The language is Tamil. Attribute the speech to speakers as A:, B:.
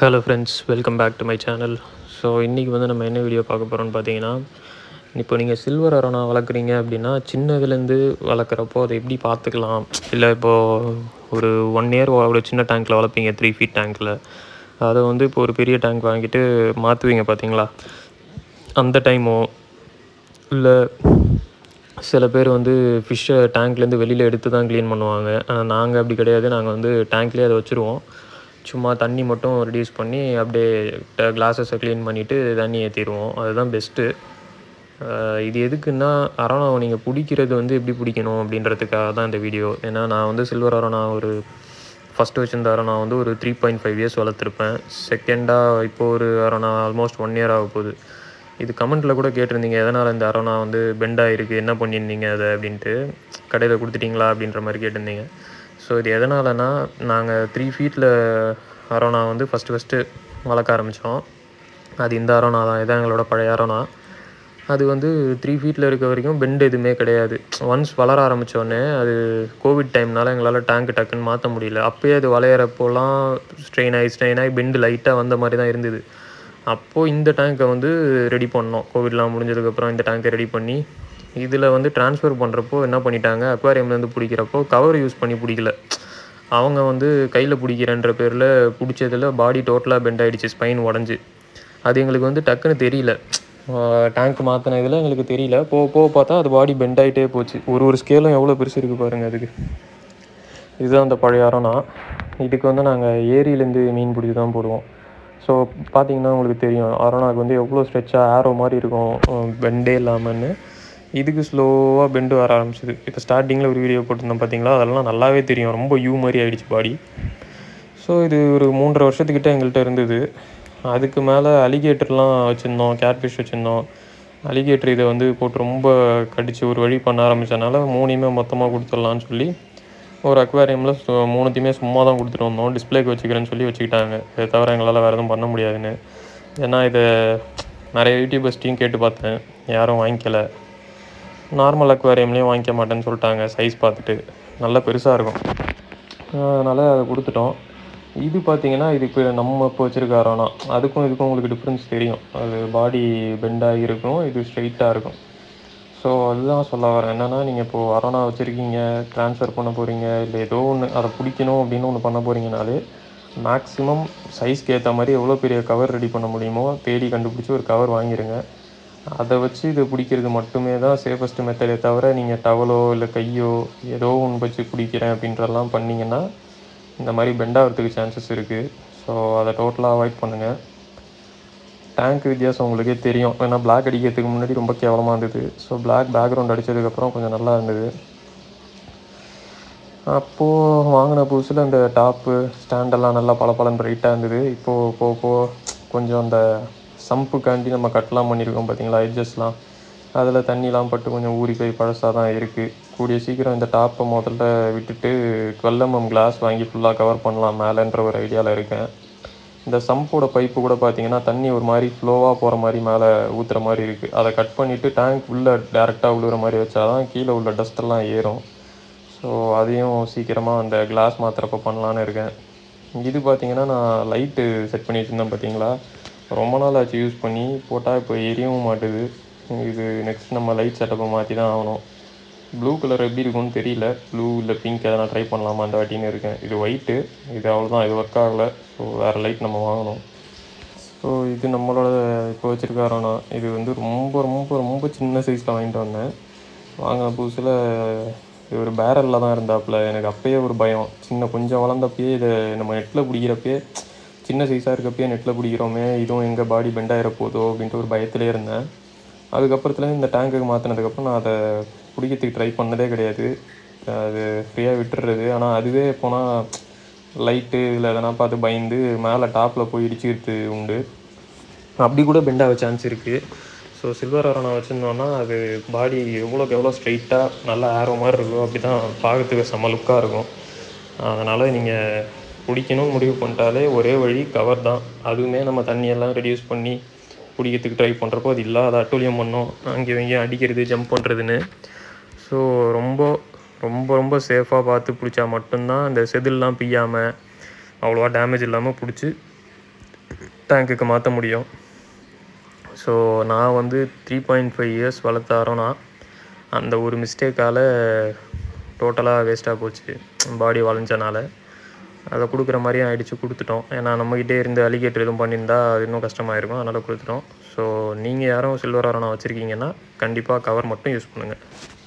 A: hello friends welcome back to my channel so இன்றைக்கி வந்து நம்ம என்ன வீடியோ பார்க்க போகிறோம்னு பார்த்தீங்கன்னா இப்போ நீங்கள் சில்வர் அரோனா வளர்க்குறீங்க அப்படின்னா சின்னதுலேருந்து வளர்க்குறப்போ அதை எப்படி பார்த்துக்கலாம் இல்லை இப்போது ஒரு ஒன் இயர் ஒரு சின்ன டேங்க்கில் வளர்ப்பீங்க த்ரீ ஃபீட் டேங்க்கில் அதை வந்து இப்போ ஒரு பெரிய டேங்க் வாங்கிட்டு மாற்றுவீங்க பார்த்தீங்களா அந்த டைமோ இல்லை சில பேர் வந்து ஃபிஷ்ஷை டேங்க்லேருந்து வெளியில் எடுத்து தான் க்ளீன் பண்ணுவாங்க ஆனால் நாங்கள் அப்படி கிடையாது நாங்கள் வந்து டேங்க்லேயே அதை வச்சுருவோம் சும்மா தண்ணி மட்டும் ரெடியூஸ் பண்ணி அப்படியே கிளாஸஸை க்ளீன் பண்ணிவிட்டு தண்ணி ஏற்றிடுவோம் அதுதான் பெஸ்ட்டு இது எதுக்குன்னா அரோனாவை நீங்கள் பிடிக்கிறது வந்து எப்படி பிடிக்கணும் அப்படின்றதுக்காக தான் இந்த வீடியோ ஏன்னா நான் வந்து சில்வர் அரோனா ஒரு ஃபஸ்ட்டு வச்சிருந்த அரோனா வந்து ஒரு த்ரீ பாயிண்ட் ஃபைவ் இயர்ஸ் வளர்த்துருப்பேன் செகண்டாக இப்போ ஒரு அரோனா ஆல்மோஸ்ட் ஒன் இயர் ஆக போகுது இது கமெண்ட்டில் கூட கேட்டிருந்தீங்க எதனால் இந்த அரோனா வந்து பெண்ட் ஆகிருக்கு என்ன பண்ணியிருந்தீங்க அதை அப்படின்ட்டு கடையில் கொடுத்துட்டீங்களா அப்படின்ற மாதிரி கேட்டிருந்தீங்க ஸோ இது எதனாலனா நாங்கள் த்ரீ ஃபீட்டில் அரோனா வந்து ஃபஸ்ட்டு ஃபஸ்ட்டு வளர்க்க ஆரம்பித்தோம் அது இந்த அரோனா தான் இதான் எங்களோட பழைய அரோனா அது வந்து த்ரீ ஃபீட்டில் இருக்க வரைக்கும் பெண்ட் எதுவுமே கிடையாது ஒன்ஸ் வளர ஆரம்பித்தோடனே அது கோவிட் டைம்னால எங்களால் டேங்க் டக்குன்னு மாற்ற முடியல அப்போயே அது வளையிறப்போலாம் ஸ்ட்ரெயின் ஆகி ஸ்ட்ரெயின் ஆகி பெண்டு லைட்டாக வந்த மாதிரி தான் இருந்தது அப்போது இந்த டேங்க்கை வந்து ரெடி பண்ணோம் கோவிட்லாம் முடிஞ்சதுக்கப்புறம் இந்த டேங்க்கை ரெடி பண்ணி இதில் வந்து ட்ரான்ஸ்ஃபர் பண்ணுறப்போ என்ன பண்ணிட்டாங்க அக்வாரியம்லேருந்து பிடிக்கிறப்போ கவர் யூஸ் பண்ணி பிடிக்கல அவங்க வந்து கையில் பிடிக்கிறன்ற பேரில் பிடிச்சதில் பாடி டோட்டலாக பெண்ட் ஆகிடுச்சு ஸ்பைன் உடஞ்சி அது எங்களுக்கு வந்து டக்குன்னு தெரியல டேங்க் மாற்றின இதில் எங்களுக்கு தெரியல போக போக பார்த்தா அது பாடி பெண்ட் ஆகிட்டே போச்சு ஒரு ஒரு ஸ்கேலும் எவ்வளோ பெருசு இருக்குது பாருங்கள் அதுக்கு இதுதான் அந்த பழைய அரணா இதுக்கு வந்து நாங்கள் ஏரியிலேருந்து மீன் பிடிச்சி தான் போடுவோம் ஸோ பார்த்தீங்கன்னா உங்களுக்கு தெரியும் அரோனாக்கு வந்து எவ்வளோ ஸ்ட்ரெச்சாக ஆரோ மாதிரி இருக்கும் பெண்டே இல்லாமல்னு இதுக்கு ஸ்லோவாக பெண்டு வர ஆரம்பிச்சிது இப்போ ஸ்டார்டிங்கில் ஒரு வீடியோ போட்டிருந்தோம் பார்த்தீங்களா அதெல்லாம் நல்லாவே தெரியும் ரொம்ப யூ மாதிரி ஆகிடுச்சு பாடி ஸோ இது ஒரு மூன்றரை வருஷத்துக்கிட்ட எங்கள்கிட்ட இருந்தது அதுக்கு மேலே அலிகேட்டர்லாம் வச்சுருந்தோம் கேட்ஃபிஷ் வச்சுருந்தோம் அலிகேட்டர் இதை வந்து போட்டு ரொம்ப கடித்து ஒரு வழி பண்ண ஆரம்பித்தனால மூணையுமே மொத்தமாக கொடுத்துடலான்னு சொல்லி ஒரு அக்வாரியமில் மூணுத்தையுமே சும்மா தான் கொடுத்துட்டு வந்தோம் டிஸ்பிளேக்கு வச்சுக்கிறேன்னு சொல்லி வச்சுக்கிட்டாங்க இதை தவிர எங்களால் வேறு எதுவும் பண்ண முடியாதுன்னு ஏன்னா இதை நிறைய யூடியூபர்ஸ்டையும் கேட்டு பார்த்தேன் யாரும் வாங்கிக்கல நார்மல் அக்வாரியம்லேயும் வாங்கிக்க மாட்டேன்னு சொல்லிட்டாங்க சைஸ் பார்த்துட்டு நல்லா பெருசாக இருக்கும் அதனால் அதை கொடுத்துட்டோம் இது பார்த்தீங்கன்னா இது இப்போ நம்ம இப்போ வச்சுருக்க அரோனா அதுக்கும் இதுக்கும் உங்களுக்கு டிஃப்ரென்ஸ் தெரியும் அது பாடி பெண்டாகி இருக்கும் இது ஸ்ட்ரெயிட்டாக இருக்கும் ஸோ அதுதான் சொல்ல வரேன் என்னென்னா நீங்கள் இப்போது அரோனா வச்சுருக்கீங்க ட்ரான்ஸ்ஃபர் பண்ண போகிறீங்க இல்லை ஏதோ ஒன்று அதை பிடிக்கணும் அப்படின்னு ஒன்று பண்ண போகிறீங்கனாலே மேக்ஸிமம் சைஸ்க்கு ஏற்ற மாதிரி எவ்வளோ பெரிய கவர் ரெடி பண்ண முடியுமோ தேடி கண்டுபிடிச்சி ஒரு கவர் வாங்கிடுங்க அதை வச்சு இது பிடிக்கிறது மட்டுமே தான் சேஃபஸ்ட்டு மெத்தடே தவிர நீங்கள் டவலோ இல்லை கையோ ஏதோ ஒன்று வச்சு பிடிக்கிறேன் அப்படின்றதெல்லாம் பண்ணிங்கன்னா இந்த மாதிரி பெண்டாகிறதுக்கு சான்சஸ் இருக்குது ஸோ அதை டோட்டலாக அவாய்ட் பண்ணுங்கள் டேங்க் வித்தியாசம் உங்களுக்கே தெரியும் ஏன்னா பிளாக் அடிக்கிறதுக்கு முன்னாடி ரொம்ப கேவலமாக இருந்தது ஸோ பிளாக் பேக்ரவுண்ட் அடித்ததுக்கப்புறம் கொஞ்சம் நல்லா இருந்தது அப்போது வாங்கின புதுசில் அந்த டாப்பு ஸ்டாண்டெல்லாம் நல்லா பல பலன் ப்ரைட்டாக இருந்தது இப்போது போக போக கொஞ்சம் அந்த சம்புக்காண்டி நம்ம கட்லாம் பண்ணியிருக்கோம் பார்த்தீங்களா எட்ஜஸ்லாம் அதில் தண்ணிலாம் பட்டு கொஞ்சம் ஊறி போய் பழசாக தான் இருக்குது கூடிய சீக்கிரம் இந்த டாப்பை முதல்ல விட்டுட்டு டுவெல் எம்எம் கிளாஸ் வாங்கி ஃபுல்லாக கவர் பண்ணலாம் மேலேன்ற ஒரு ஐடியாவில் இருக்கேன் இந்த சம்போட பைப்பு கூட பார்த்தீங்கன்னா தண்ணி ஒரு மாதிரி ஃப்ளோவாக போகிற மாதிரி மேலே ஊற்றுற மாதிரி இருக்குது அதை கட் பண்ணிவிட்டு டேங்க் உள்ளே டேரெக்டாக விழுகிற மாதிரி வச்சா தான் கீழே உள்ள டஸ்ட்டெல்லாம் ஏறும் ஸோ அதையும் சீக்கிரமாக அந்த கிளாஸ் மாத்திரப்போ பண்ணலான்னு இருக்கேன் இது பார்த்தீங்கன்னா நான் லைட்டு செட் பண்ணி வச்சுருந்தேன் பார்த்தீங்களா ரொம்ப நாள் ஆச்சு யூஸ் பண்ணி போட்டால் இப்போ எரியவும் மாட்டுது இது நெக்ஸ்ட் நம்ம லைட் செட்டப்பை மாற்றி தான் ஆகணும் ப்ளூ கலர் எப்படி இருக்கும்னு தெரியல ப்ளூ இல்லை பிங்க் எதனா ட்ரை பண்ணலாமா அந்த வாட்டின்னு இருக்கேன் இது ஒயிட்டு இது அவ்வளோதான் இது ஒர்க் ஆகலை ஸோ வேறு லைட் நம்ம வாங்கணும் ஸோ இது நம்மளோட இப்போ வச்சுருக்காரோனா இது வந்து ரொம்ப ரொம்ப ரொம்ப சின்ன சைஸில் வாங்கிட்டு வந்தேன் வாங்கின புதுசில் இது ஒரு பேரலில் தான் இருந்தாப்புல எனக்கு அப்போயே ஒரு பயம் சின்ன கொஞ்சம் வளர்ந்தப்பயே இதை நம்ம நெட்டில் பிடிக்கிறப்பயே சின்ன சைஸாக இருக்கப்பயே நெட்டில் பிடிக்கிறோமே இதுவும் எங்கள் பாடி பெண்ட் ஆகிற போதோ அப்படின்ட்டு ஒரு பயத்திலே இருந்தேன் அதுக்கப்புறத்துலேருந்து இந்த டேங்குக்கு மாற்றினதுக்கப்புறம் நான் அதை பிடிக்கிறதுக்கு ட்ரை பண்ணதே கிடையாது அது ஃப்ரீயாக விட்டுறது ஆனால் அதுவே போனால் லைட்டு இல்லை எதனா பார்த்து பயந்து மேலே டாப்பில் போய் இடிச்சிக்கிறது உண்டு அப்படி கூட பெண்ட் ஆக சான்ஸ் இருக்குது ஸோ சில்வர் அரோனா வச்சுருந்தோன்னா அது பாடி எவ்வளோக்கு எவ்வளோ ஸ்ட்ரைட்டாக நல்லா ஆரோ மாதிரி இருக்கோ அப்படி தான் பார்க்கறதுக்கு செம்ம லுக்காக இருக்கும் அதனால் நீங்கள் பிடிக்கணும்னு முடிவு பண்ணிட்டாலே ஒரே வழி கவர் தான் அதுவுமே நம்ம தண்ணியெல்லாம் ரெடியூஸ் பண்ணி பிடிக்கிறதுக்கு ட்ரை பண்ணுறப்போ அது இல்லாத அட்டூழியம் பண்ணோம் அங்கே இங்கேயும் அடிக்கிறது ஜம்ப் பண்ணுறதுன்னு ஸோ ரொம்ப ரொம்ப ரொம்ப சேஃபாக பார்த்து பிடிச்சா மட்டும்தான் இந்த செதில்லாம் பிய்யாமல் அவ்வளோவா டேமேஜ் இல்லாமல் பிடிச்சி டேங்க்குக்கு மாற்ற முடியும் ஸோ நான் வந்து த்ரீ பாயிண்ட் ஃபைவ் இயர்ஸ் வளர்த்த அரோனா அந்த ஒரு மிஸ்டேக்கால் டோட்டலாக வேஸ்ட்டாக போச்சு பாடி வளைஞ்சனால அதை கொடுக்குற மாதிரியும் ஆயிடுச்சு கொடுத்துட்டோம் ஏன்னா நம்மக்கிட்டே இருந்து அலிகேட்டர் எதுவும் பண்ணியிருந்தா அது இன்னும் கஷ்டமாக இருக்கும் அதனால் கொடுத்துட்டோம் ஸோ நீங்கள் யாரும் சில்வர் அரோனா வச்சுருக்கீங்கன்னா கண்டிப்பாக கவர் மட்டும் யூஸ் பண்ணுங்கள்